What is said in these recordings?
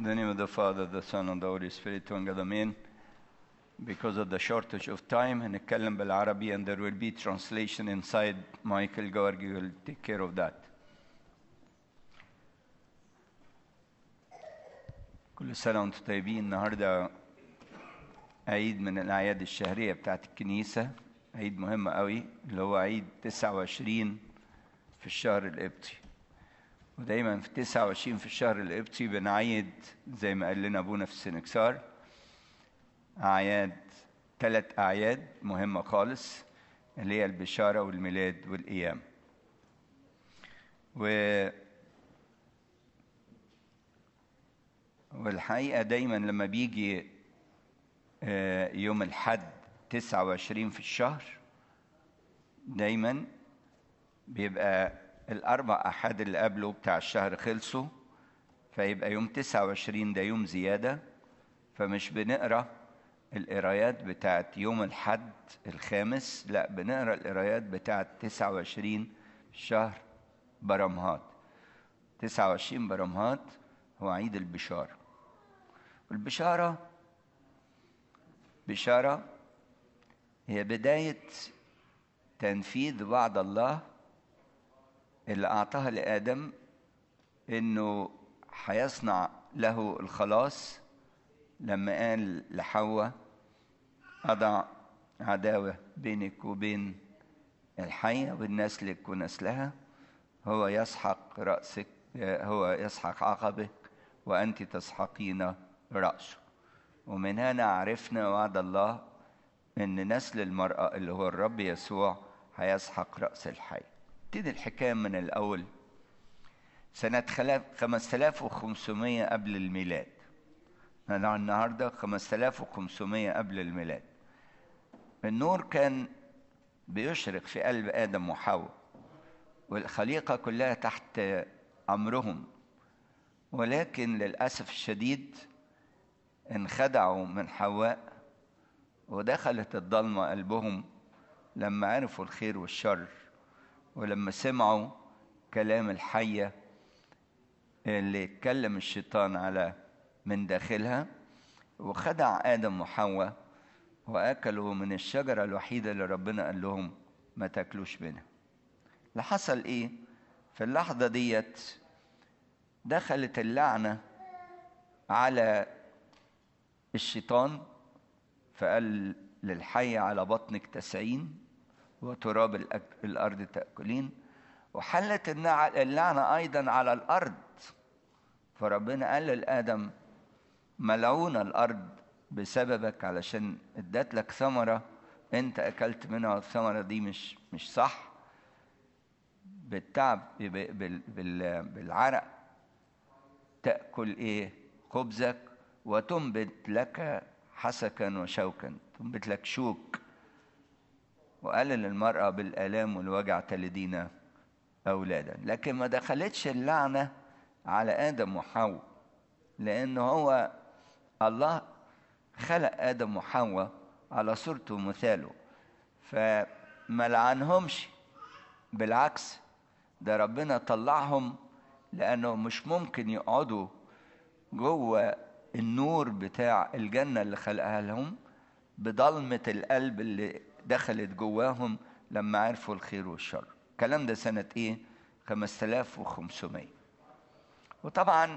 In the name of the Father, the Son, and the Holy Spirit, one God, Amen. Because of the shortage of time, هنتكلم بالعربي and there will be translation inside. Michael Gorgi will take care of that. كل سنة وانتم طيبين النهاردة عيد من الأعياد الشهرية بتاعت الكنيسة عيد مهم قوي اللي هو عيد 29 في الشهر القبطي ودايما في 29 في الشهر القبطي بنعيد زي ما قال لنا ابونا في السنكسار اعياد ثلاث اعياد مهمه خالص اللي هي البشاره والميلاد والقيام و والحقيقه دايما لما بيجي آه، يوم الحد 29 في الشهر دايما بيبقى الأربع أحد اللي قبله بتاع الشهر خلصوا فيبقى يوم 29 ده يوم زيادة فمش بنقرا القرايات بتاعت يوم الحد الخامس لا بنقرا القرايات بتاعت 29 شهر برمهات 29 برمهات هو عيد البشارة والبشارة بشارة هي بداية تنفيذ وعد الله اللي أعطاها لآدم إنه هيصنع له الخلاص لما قال لحواء أضع عداوة بينك وبين الحية وبين نسلك ونسلها هو يسحق رأسك هو يسحق عقبك وأنت تسحقين رأسه ومن هنا عرفنا وعد الله إن نسل المرأة اللي هو الرب يسوع هيسحق رأس الحي ابتدي الحكاية من الأول سنة 5500 قبل الميلاد أنا النهاردة 5500 قبل الميلاد النور كان بيشرق في قلب آدم وحواء والخليقة كلها تحت أمرهم ولكن للأسف الشديد انخدعوا من حواء ودخلت الضلمة قلبهم لما عرفوا الخير والشر ولما سمعوا كلام الحية اللي اتكلم الشيطان على من داخلها وخدع آدم وحواء وأكلوا من الشجرة الوحيدة اللي ربنا قال لهم ما تاكلوش منها اللي حصل إيه في اللحظة ديت دخلت اللعنة على الشيطان فقال للحي على بطنك تسعين وتراب الأرض تأكلين وحلت اللعنة أيضا على الأرض فربنا قال لآدم ملعون الأرض بسببك علشان ادت لك ثمرة انت أكلت منها والثمرة دي مش مش صح بالتعب بالعرق تأكل إيه خبزك وتنبت لك حسكا وشوكا تنبت لك شوك وقال للمرأة بالآلام والوجع تلدين أولادا لكن ما دخلتش اللعنة على آدم وحواء لأن هو الله خلق آدم وحواء على صورته ومثاله فما لعنهمش بالعكس ده ربنا طلعهم لأنه مش ممكن يقعدوا جوه النور بتاع الجنة اللي خلقها لهم بضلمة القلب اللي دخلت جواهم لما عرفوا الخير والشر الكلام ده سنة ايه 5500 وطبعا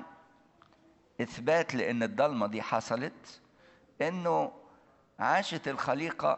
اثبات لان الضلمة دي حصلت انه عاشت الخليقة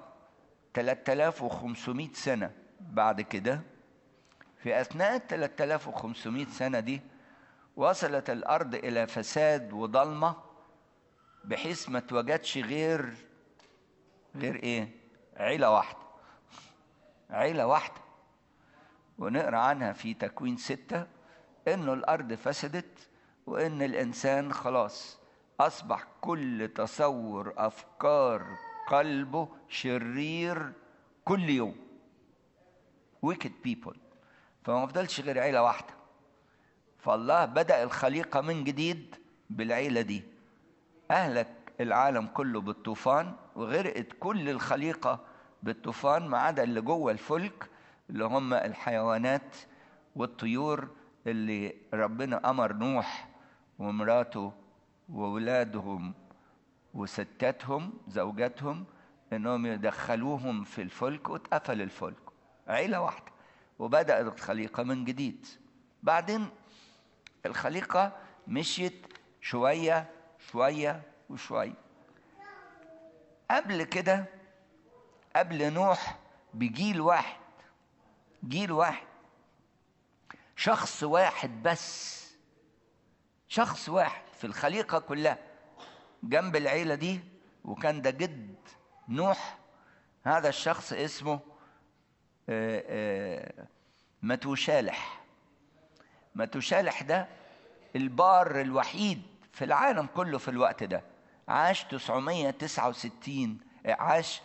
3500 سنة بعد كده في اثناء 3500 سنة دي وصلت الارض الى فساد وضلمة بحيث ما توجدش غير غير ايه عيلة واحدة عيلة واحدة ونقرأ عنها في تكوين ستة إنه الأرض فسدت وإن الإنسان خلاص أصبح كل تصور أفكار قلبه شرير كل يوم wicked people فما فضلش غير عيلة واحدة فالله بدأ الخليقة من جديد بالعيلة دي أهلك العالم كله بالطوفان وغرقت كل الخليقة بالطوفان ما عدا اللي جوه الفلك اللي هم الحيوانات والطيور اللي ربنا أمر نوح ومراته وولادهم وستاتهم زوجاتهم انهم يدخلوهم في الفلك واتقفل الفلك عيلة واحدة وبدأت الخليقة من جديد بعدين الخليقة مشيت شوية شوية وشوية قبل كده قبل نوح بجيل واحد جيل واحد شخص واحد بس شخص واحد في الخليقة كلها جنب العيلة دي وكان ده جد نوح هذا الشخص اسمه آه، آه، متوشالح متوشالح ده البار الوحيد في العالم كله في الوقت ده عاش 969 عاش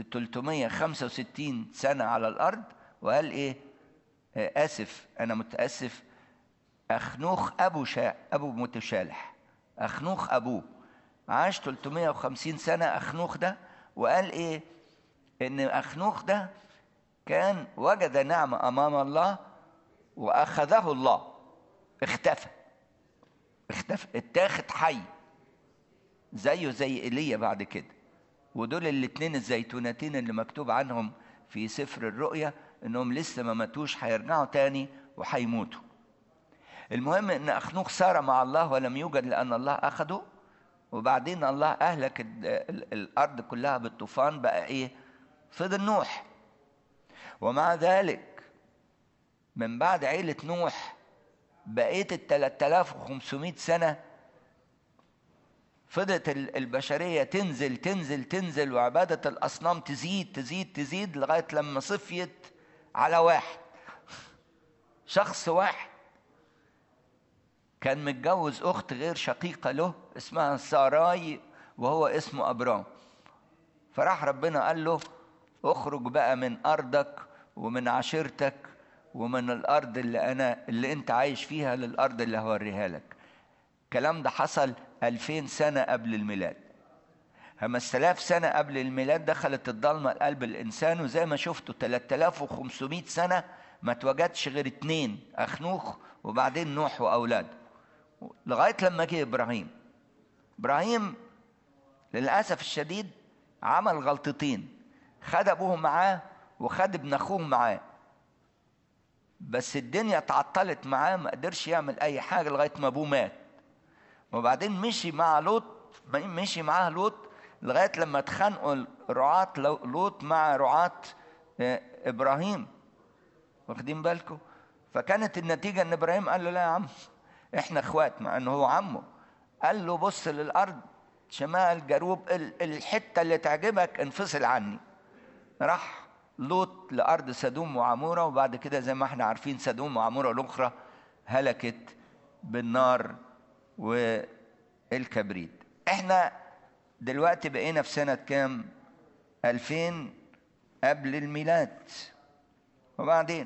365 سنة على الأرض وقال إيه آه، آسف أنا متأسف أخنوخ أبو شا أبو متشالح أخنوخ أبوه عاش 350 سنة أخنوخ ده وقال إيه إن أخنوخ ده كان وجد نعمة أمام الله وأخذه الله اختفى اختفى اتاخد حي زيه زي ايليا بعد كده ودول الاتنين الزيتونتين اللي مكتوب عنهم في سفر الرؤيا انهم لسه ما ماتوش هيرجعوا تاني وهيموتوا المهم ان اخنوخ سار مع الله ولم يوجد لان الله اخده وبعدين الله اهلك ال- ال- الارض كلها بالطوفان بقى ايه فضل نوح ومع ذلك من بعد عيلة نوح بقية ال 3500 سنة فضلت ال- البشرية تنزل تنزل تنزل وعبادة الأصنام تزيد تزيد تزيد لغاية لما صفيت على واحد شخص واحد كان متجوز أخت غير شقيقة له اسمها ساراي وهو اسمه أبرام فراح ربنا قال له اخرج بقى من أرضك ومن عشيرتك ومن الأرض اللي أنا اللي أنت عايش فيها للأرض اللي هوريها لك الكلام ده حصل 2000 سنة قبل الميلاد 5000 سنة قبل الميلاد دخلت الضلمة لقلب الإنسان وزي ما شفتوا 3500 سنة ما اتوجدش غير اتنين أخنوخ وبعدين نوح وأولاده لغاية لما جه إبراهيم إبراهيم للأسف الشديد عمل غلطتين خد أبوه معاه وخد ابن أخوه معاه بس الدنيا اتعطلت معاه ما قدرش يعمل أي حاجة لغاية ما أبوه مات وبعدين مشي مع لوط مشي معاه لوط لغايه لما اتخانقوا رعاة لوط مع رعاة آه، ابراهيم واخدين بالكم فكانت النتيجه ان ابراهيم قال له لا يا عم احنا اخوات مع انه هو عمه قال له بص للارض شمال جنوب ال- الحته اللي تعجبك انفصل عني راح لوط لارض سدوم وعموره وبعد كده زي ما احنا عارفين سدوم وعموره الاخرى هلكت بالنار والكبريت احنا دلوقتي بقينا في سنة كام 2000 قبل الميلاد وبعدين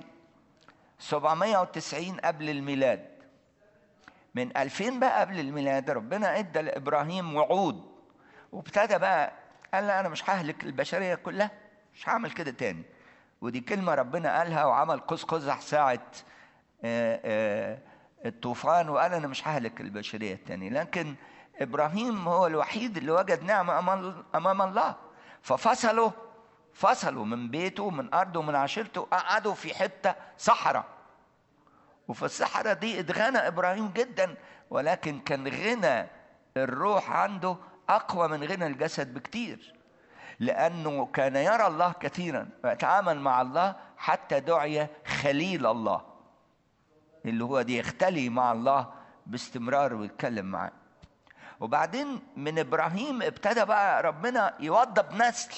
790 قبل الميلاد من 2000 بقى قبل الميلاد ربنا ادى لابراهيم وعود وابتدى بقى قال لا انا مش ههلك البشريه كلها مش هعمل كده تاني ودي كلمه ربنا قالها وعمل قوس قزح ساعه آه، آه، الطوفان وقال انا مش ههلك البشريه التاني لكن ابراهيم هو الوحيد اللي وجد نعمه امام امام الله ففصلوا فصلوا من بيته ومن ارضه ومن عشيرته قعدوا في حته صحراء وفي الصحراء دي اتغنى ابراهيم جدا ولكن كان غنى الروح عنده اقوى من غنى الجسد بكتير لانه كان يرى الله كثيرا ويتعامل مع الله حتى دعي خليل الله اللي هو دي يختلي مع الله باستمرار ويتكلم معاه وبعدين من ابراهيم ابتدى بقى ربنا يوضب نسل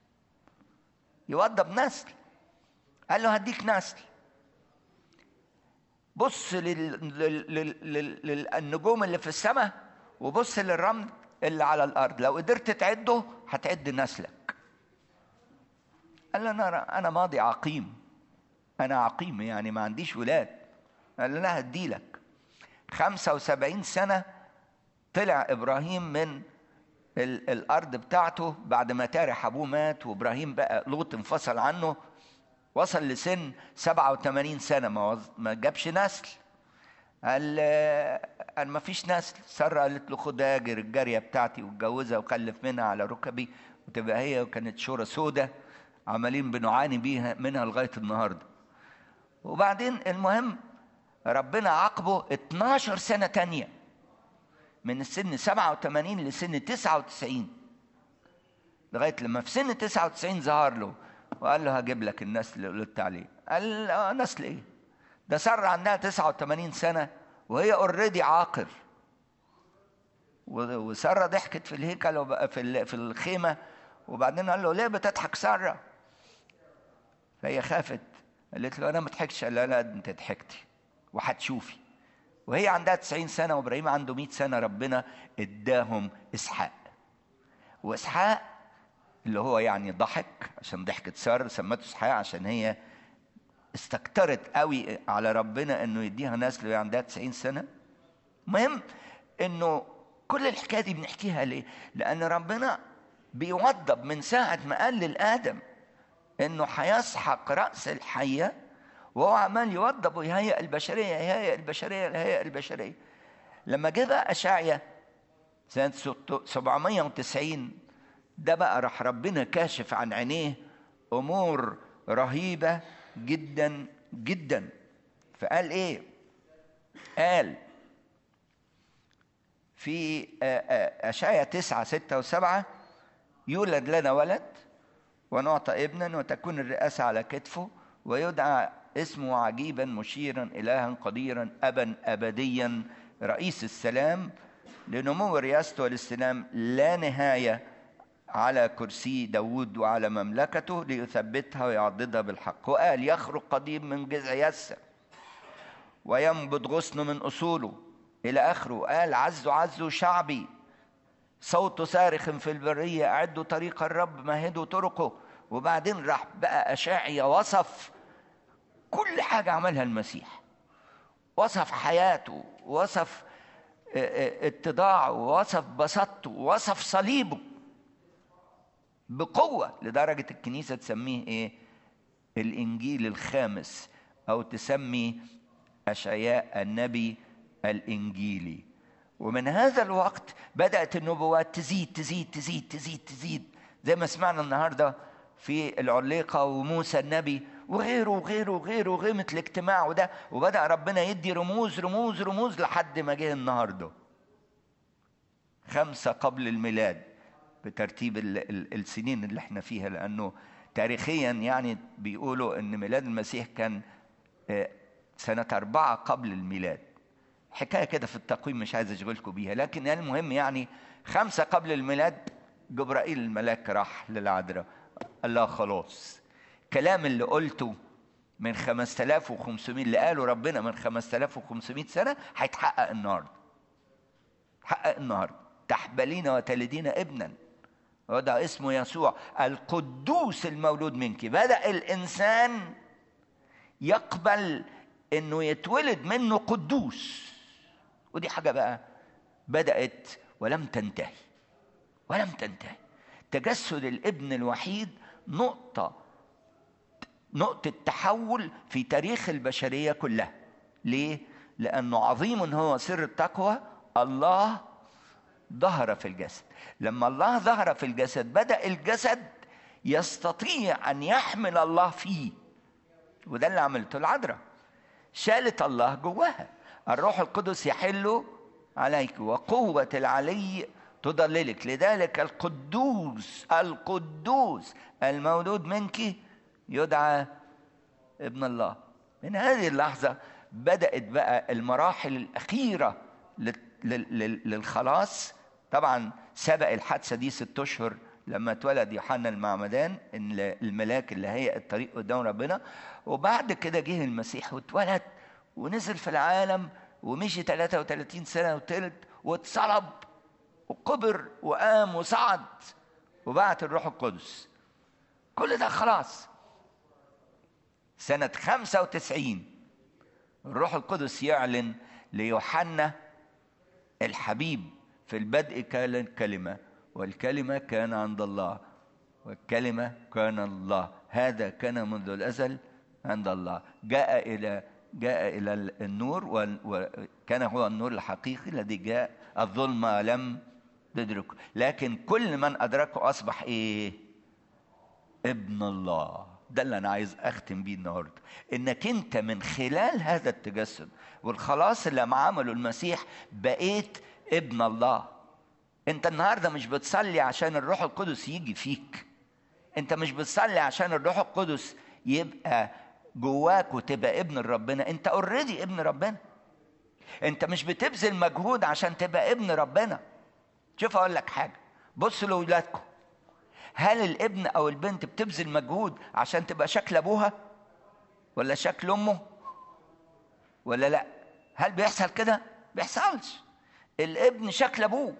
يوضب نسل قال له هديك نسل بص لل... لل... لل... لل... للنجوم اللي في السماء وبص للرمل اللي على الارض لو قدرت تعده هتعد نسلك قال له انا انا ماضي عقيم انا عقيم يعني ما عنديش ولاد قال له لا هديلك 75 سنه طلع ابراهيم من ال... الارض بتاعته بعد ما تارح ابوه مات وابراهيم بقى لوط انفصل عنه وصل لسن 87 سنة ما, وز... ما جابش نسل قال قال ما فيش نسل سارة قالت له خد هاجر الجارية بتاعتي واتجوزها وخلف منها على ركبي وتبقى هي وكانت شورى سودة عمالين بنعاني بيها منها لغاية النهاردة وبعدين المهم ربنا عاقبه 12 سنة تانية من السن 87 لسن 99 لغاية لما في سن 99 ظهر له وقال له هجيب لك النسل اللي قلت عليه قال اه نسل ايه ده سارة عندها 89 سنة وهي اوريدي عاقر وسارة ضحكت في الهيكل وبقى في في الخيمة وبعدين قال له ليه بتضحك سارة؟ فهي خافت قالت له انا ما اضحكش قال لا انت ضحكتي وهتشوفي وهي عندها 90 سنة وابراهيم عنده 100 سنة ربنا اداهم اسحاق واسحاق اللي هو يعني ضحك عشان ضحكت سارة سمته اسحاق عشان هي استكترت قوي على ربنا انه يديها نسل وهي عندها 90 سنه المهم انه كل الحكايه دي بنحكيها ليه لان ربنا بيوضب من ساعه ما قال للادم انه هيسحق راس الحيه وهو عمال يوضب ويهيئ البشريه يهيئ البشريه يهيئ البشريه لما جه بقى اشعيا سنه 790 ده بقى راح ربنا كاشف عن عينيه امور رهيبه جدا جدا فقال ايه قال في أشعيا تسعة ستة وسبعة يولد لنا ولد ونعطى ابنا وتكون الرئاسة على كتفه ويدعى اسمه عجيبا مشيرا إلها قديرا أبا أبديا رئيس السلام لنمو رئاسته والاستلام لا نهاية على كرسي داود وعلى مملكته ليثبتها ويعضدها بالحق وقال يخرج قديم من جذع يسع وينبت غصن من أصوله إلى آخره قال عزوا عزوا شعبي صوت صارخ في البرية أعدوا طريق الرب مهدوا طرقه وبعدين راح بقى أشاعية وصف كل حاجة عملها المسيح وصف حياته وصف اتضاعه وصف بساطته وصف صليبه بقوة لدرجة الكنيسة تسميه ايه الانجيل الخامس او تسمي اشعياء النبي الانجيلي ومن هذا الوقت بدأت النبوات تزيد تزيد تزيد تزيد تزيد زي ما سمعنا النهارده في العليقة وموسى النبي وغيره وغيره وغيره وغيره مثل الاجتماع وده وبدأ ربنا يدي رموز رموز رموز لحد ما جه النهارده خمسة قبل الميلاد بترتيب ال ال السنين اللي احنا فيها لأنه تاريخيا يعني بيقولوا أن ميلاد المسيح كان سنة أربعة قبل الميلاد حكاية كده في التقويم مش عايز أشغلكم بيها لكن المهم يعني خمسة قبل الميلاد جبرائيل الملاك راح للعذراء قال لها خلاص كلام اللي قلته من 5500 اللي قاله ربنا من 5500 سنة هيتحقق النهارده حقق النهارده تحبلين وتلدين ابنا وضع اسمه يسوع القدوس المولود منك بدأ الإنسان يقبل إنه يتولد منه قدوس ودي حاجة بقى بدأت ولم تنتهي ولم تنتهي تجسد الابن الوحيد نقطة نقطة تحول في تاريخ البشرية كلها ليه؟ لأنه عظيم هو سر التقوى الله ظهر في الجسد لما الله ظهر في الجسد بدأ الجسد يستطيع أن يحمل الله فيه وده اللي عملته العذراء شالت الله جواها الروح القدس يحل عليك وقوة العلي تضللك لذلك القدوس القدوس المولود منك يدعى ابن الله من هذه اللحظة بدأت بقى المراحل الأخيرة للخلاص طبعا سبق الحادثة دي ست أشهر لما اتولد يوحنا المعمدان الملاك اللي هيئ الطريق قدام ربنا وبعد كده جه المسيح واتولد ونزل في العالم ومشي 33 سنة وتلت واتصلب وقبر وقام وصعد وبعت الروح القدس كل ده خلاص سنة 95 الروح القدس يعلن ليوحنا الحبيب في البدء كان الكلمة والكلمة كان عند الله والكلمة كان الله هذا كان منذ الأزل عند الله جاء إلى جاء إلى النور وكان هو النور الحقيقي الذي جاء الظلمة لم تدركه لكن كل من أدركه أصبح إيه ابن الله ده اللي أنا عايز أختم بيه النهاردة إنك أنت من خلال هذا التجسد والخلاص اللي ما عمله المسيح بقيت ابن الله أنت النهاردة مش بتصلي عشان الروح القدس يجي فيك أنت مش بتصلي عشان الروح القدس يبقى جواك وتبقى ابن ربنا انت اوريدي ابن ربنا انت مش بتبذل مجهود عشان تبقى ابن ربنا شوف اقول لك حاجه بص لاولادكم هل الابن او البنت بتبذل مجهود عشان تبقى شكل ابوها ولا شكل امه ولا لا هل بيحصل كده بيحصلش الابن شكل ابوه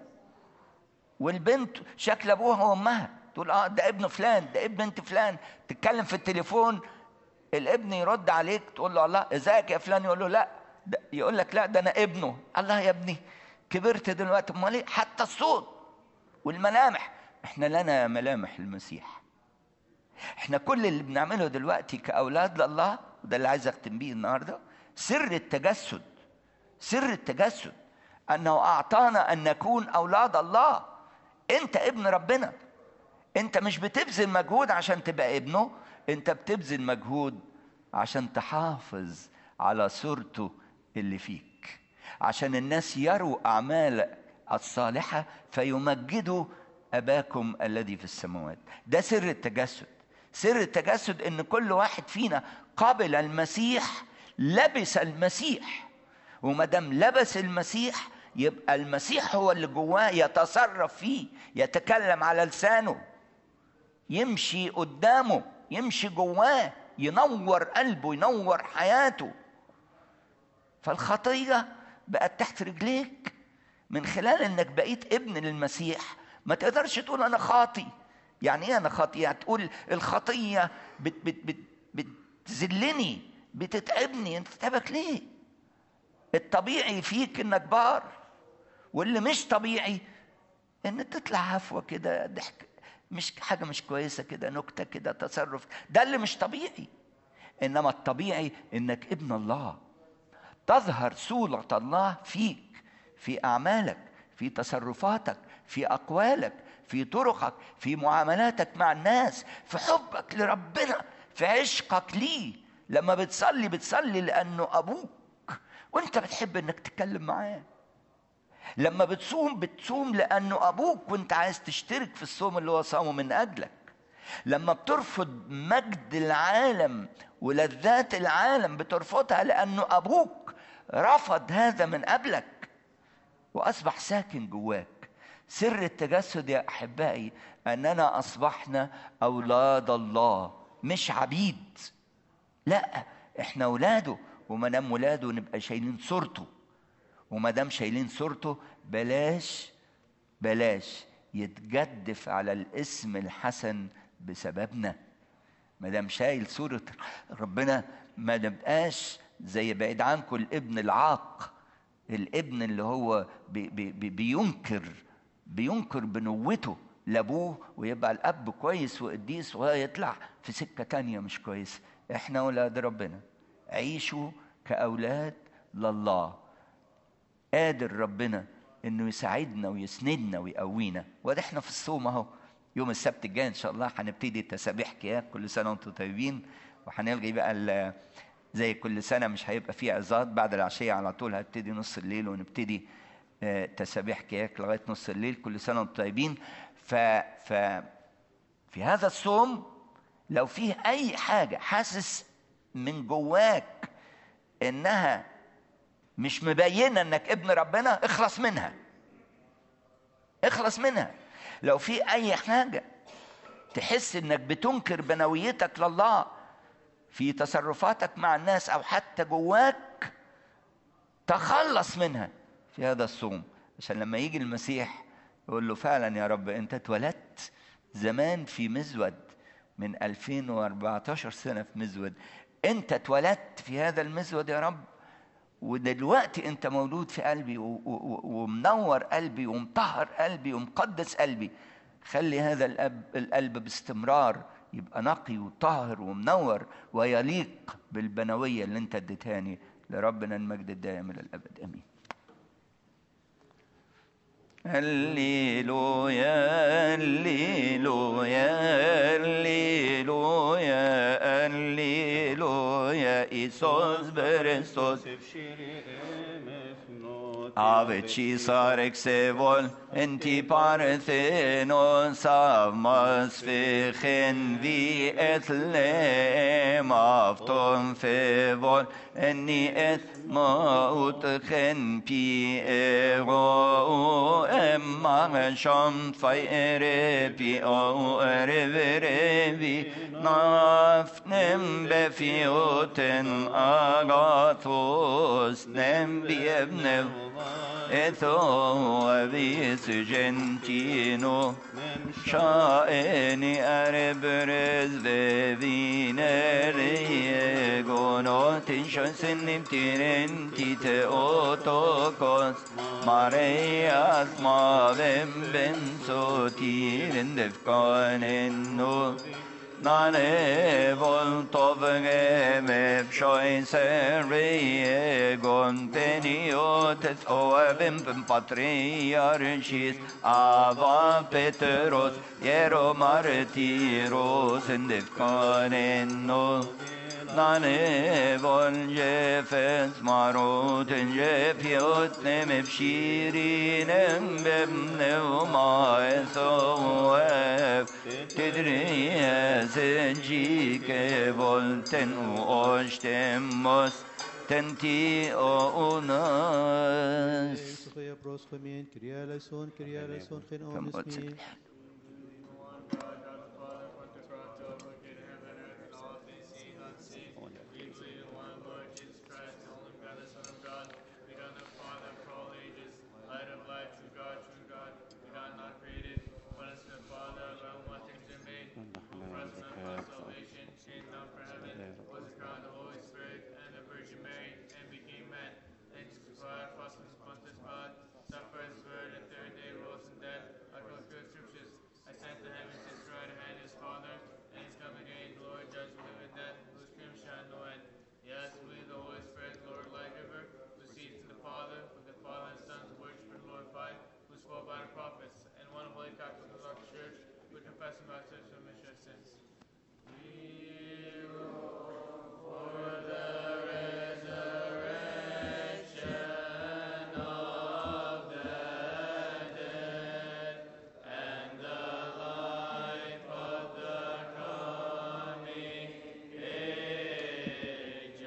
والبنت شكل ابوها وامها تقول اه ده ابن فلان ده ابن بنت فلان تتكلم في التليفون الابن يرد عليك تقول له الله ازيك يا فلان يقول له لا ده يقول لك لا ده انا ابنه الله يا ابني كبرت دلوقتي امال ايه حتى الصوت والملامح احنا لنا ملامح المسيح احنا كل اللي بنعمله دلوقتي كاولاد لله وده اللي عايز اختم بيه النهارده سر التجسد سر التجسد انه اعطانا ان نكون اولاد الله انت ابن ربنا انت مش بتبذل مجهود عشان تبقى ابنه انت بتبذل مجهود عشان تحافظ على صورته اللي فيك عشان الناس يروا اعمالك الصالحه فيمجدوا اباكم الذي في السماوات ده سر التجسد سر التجسد ان كل واحد فينا قبل المسيح لبس المسيح وما دام لبس المسيح يبقى المسيح هو اللي جواه يتصرف فيه يتكلم على لسانه يمشي قدامه يمشي جواه ينور قلبه ينور حياته فالخطيه بقت تحت رجليك من خلال انك بقيت ابن للمسيح ما تقدرش تقول انا خاطي يعني ايه انا خاطي يعني تقول الخطيه بت بت بت بتذلني بتتعبني انت تتعبك ليه الطبيعي فيك انك بار واللي مش طبيعي ان تطلع هفوه كده ضحك مش حاجه مش كويسه كده نكته كده تصرف ده اللي مش طبيعي انما الطبيعي انك ابن الله تظهر صوره الله فيك في اعمالك في تصرفاتك في اقوالك في طرقك في معاملاتك مع الناس في حبك لربنا في عشقك ليه لما بتصلي بتصلي لانه ابوك وانت بتحب انك تتكلم معاه لما بتصوم بتصوم لانه ابوك وانت عايز تشترك في الصوم اللي هو صامه من اجلك لما بترفض مجد العالم ولذات العالم بترفضها لانه ابوك رفض هذا من قبلك واصبح ساكن جواك سر التجسد يا احبائي اننا اصبحنا اولاد الله مش عبيد لا احنا اولاده وما دام ولاده نبقى شايلين صورته وما دام شايلين صورته بلاش بلاش يتجدف على الاسم الحسن بسببنا ما دام شايل صورة ربنا ما نبقاش زي بعيد عنكم الابن العاق الابن اللي هو بي بي بينكر بينكر بنوته لابوه ويبقى الاب كويس وقديس وهو يطلع في سكه تانية مش كويس احنا اولاد ربنا عيشوا كاولاد لله قادر ربنا انه يساعدنا ويسندنا ويقوينا وده احنا في الصوم اهو يوم السبت الجاي ان شاء الله هنبتدي تسابيح كياك كل سنه وانتم طيبين وهنلغي بقى زي كل سنه مش هيبقى فيه عظات بعد العشيه على طول هتبتدي نص الليل ونبتدي تسابيح كياك لغايه نص الليل كل سنه وانتم طيبين ف ف في هذا الصوم لو فيه اي حاجه حاسس من جواك انها مش مبينه انك ابن ربنا اخلص منها اخلص منها لو في اي حاجه تحس انك بتنكر بنويتك لله في تصرفاتك مع الناس او حتى جواك تخلص منها في هذا الصوم عشان لما يجي المسيح يقول له فعلا يا رب انت اتولدت زمان في مزود من 2014 سنه في مزود انت اتولدت في هذا المزود يا رب ودلوقتي انت مولود في قلبي ومنور قلبي ومطهر قلبي ومقدس قلبي خلي هذا الأب القلب باستمرار يبقى نقي وطاهر ومنور ويليق بالبنويه اللي انت اديتهاني لربنا المجد الدائم الى الابد امين هللويا هللويا هللويا هللويا إيسوس برستوس Ave Cesar exevol enti parthenos avmas fichen vi et lem afton fevol enni et maut chen pi ero emma sham feire pi o reverevi nafnem befioten agathos nem biebnev Etho avis gentino Shaeni arbres vevinere Gonotin shansinim tirenti te otokos Marias mavem bensotirin defkanenno Nane voltovge me pshoi serie gonteniotes oavim patriarchis ava Petros iero martiros indifcanenno Nane vol jefes marot in jefiot nem ebshirin bem neuma esoev تدري سجيك volten oštemos tenti onas Sophia pros gemein, Kyrie eleison, Kyrie eleison, geen Kom omis op, meer. zit. Suffered, swear, and third day rose from death. I fulfill scriptures. I sent to heaven his right hand, his father, and he's come again, Lord, judge the living and dead, whose kingdom shall no end. Yes, we, the Holy Spirit, Lord, like giver, who sees in the Father, with the Father and Son, who worship and glorified, who spoke by the prophets, and one holy Catholic Orthodox Church, who confess and baptize for remission of sins. We look for the resurrection of the dead and the life of the coming age.